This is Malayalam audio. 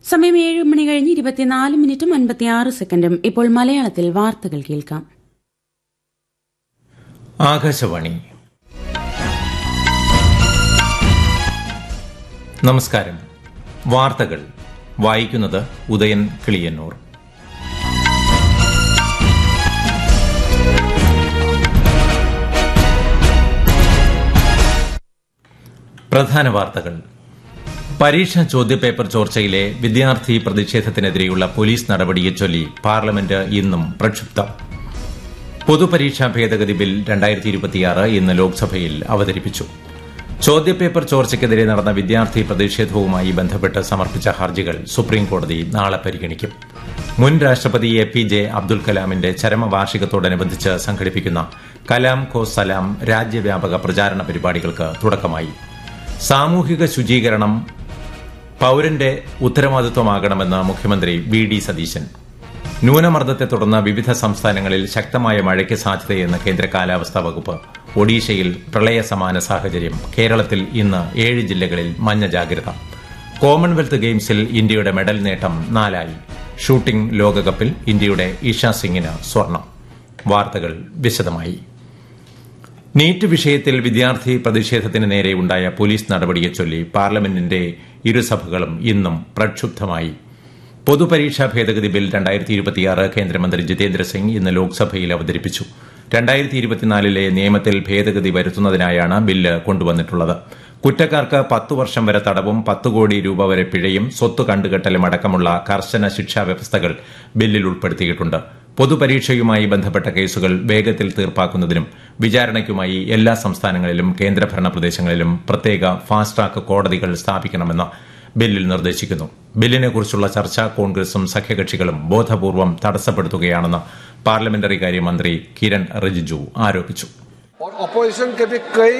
സമയം ഏഴ് മണി കഴിഞ്ഞ് ഇരുപത്തിനാല് മിനിറ്റും അൻപത്തിയാറ് സെക്കൻഡും ഇപ്പോൾ മലയാളത്തിൽ വാർത്തകൾ കേൾക്കാം ആകാശവാണി നമസ്കാരം വാർത്തകൾ വായിക്കുന്നത് ഉദയൻ കിളിയന്നൂർ പ്രധാന വാർത്തകൾ പരീക്ഷാ ചോദ്യപേപ്പർ ചോർച്ചയിലെ വിദ്യാർത്ഥി പ്രതിഷേധത്തിനെതിരെയുള്ള പോലീസ് നടപടിയെ ചൊല്ലി പാർലമെന്റ് ഇന്നും പ്രക്ഷുബ്ധം പൊതുപരീക്ഷാ ഭേദഗതി ബിൽ രണ്ടായിരത്തി ഇരുപത്തിയാറ് ഇന്ന് ലോക്സഭയിൽ അവതരിപ്പിച്ചു ചോദ്യപേപ്പർ ചോർച്ചയ്ക്കെതിരെ നടന്ന വിദ്യാർത്ഥി പ്രതിഷേധവുമായി ബന്ധപ്പെട്ട് സമർപ്പിച്ച ഹർജികൾ സുപ്രീംകോടതി നാളെ പരിഗണിക്കും മുൻ രാഷ്ട്രപതി എ പി ജെ അബ്ദുൽ കലാമിന്റെ ചരമവാർഷികത്തോടനുബന്ധിച്ച് സംഘടിപ്പിക്കുന്ന കലാം കോ സലാം രാജ്യവ്യാപക പ്രചാരണ പരിപാടികൾക്ക് തുടക്കമായി സാമൂഹിക ശുചീകരണം പൌരന്റെ ഉത്തരവാദിത്വമാകണമെന്ന് മുഖ്യമന്ത്രി വി ഡി സതീശൻ ന്യൂനമർദ്ദത്തെ തുടർന്ന് വിവിധ സംസ്ഥാനങ്ങളിൽ ശക്തമായ മഴയ്ക്ക് സാധ്യതയെന്ന് കേന്ദ്ര കാലാവസ്ഥാ വകുപ്പ് ഒഡീഷയിൽ പ്രളയ സമാന സാഹചര്യം കേരളത്തിൽ ഇന്ന് ഏഴ് ജില്ലകളിൽ മഞ്ഞ ജാഗ്രത കോമൺവെൽത്ത് ഗെയിംസിൽ ഇന്ത്യയുടെ മെഡൽ നേട്ടം നാലായി ഷൂട്ടിംഗ് ലോകകപ്പിൽ ഇന്ത്യയുടെ ഇഷ സിംഗിന് സ്വർണം വാർത്തകൾ വിശദമായി നീറ്റ് വിഷയത്തിൽ വിദ്യാർത്ഥി പ്രതിഷേധത്തിന് നേരെയുണ്ടായ പോലീസ് നടപടിയെ ചൊല്ലി പാർലമെന്റിന്റെ ഇരുസഭകളും ഇന്നും പ്രക്ഷുബ്ധമായി പൊതുപരീക്ഷാ ഭേദഗതി ബിൽ രണ്ടായിരത്തി ഇരുപത്തിയാറ് കേന്ദ്രമന്ത്രി ജിതേന്ദ്ര സിംഗ് ഇന്ന് ലോക്സഭയിൽ അവതരിപ്പിച്ചു രണ്ടായിരത്തി ഇരുപത്തിനാലിലെ നിയമത്തിൽ ഭേദഗതി വരുത്തുന്നതിനായാണ് ബില്ല് കൊണ്ടുവന്നിട്ടുള്ളത് കുറ്റക്കാർക്ക് പത്തു വർഷം വരെ തടവും പത്ത് കോടി രൂപ വരെ പിഴയും സ്വത്ത് കണ്ടുകെട്ടലും അടക്കമുള്ള കർശന ശിക്ഷാ വ്യവസ്ഥകൾ ബില്ലിൽ ഉൾപ്പെടുത്തിയിട്ടുണ്ട് പൊതുപരീക്ഷയുമായി ബന്ധപ്പെട്ട കേസുകൾ വേഗത്തിൽ തീർപ്പാക്കുന്നതിനും വിചാരണയ്ക്കുമായി എല്ലാ സംസ്ഥാനങ്ങളിലും കേന്ദ്രഭരണ പ്രദേശങ്ങളിലും പ്രത്യേക ഫാസ്റ്റ് ട്രാക്ക് കോടതികൾ സ്ഥാപിക്കണമെന്ന് ബില്ലിൽ നിർദ്ദേശിക്കുന്നു ബില്ലിനെക്കുറിച്ചുള്ള ചർച്ച കോൺഗ്രസും സഖ്യകക്ഷികളും ബോധപൂർവം തടസ്സപ്പെടുത്തുകയാണെന്ന് പാർലമെന്ററി കാര്യമന്ത്രി കിരൺ റിജിജു ആരോപിച്ചു और अपोजिशन के भी कई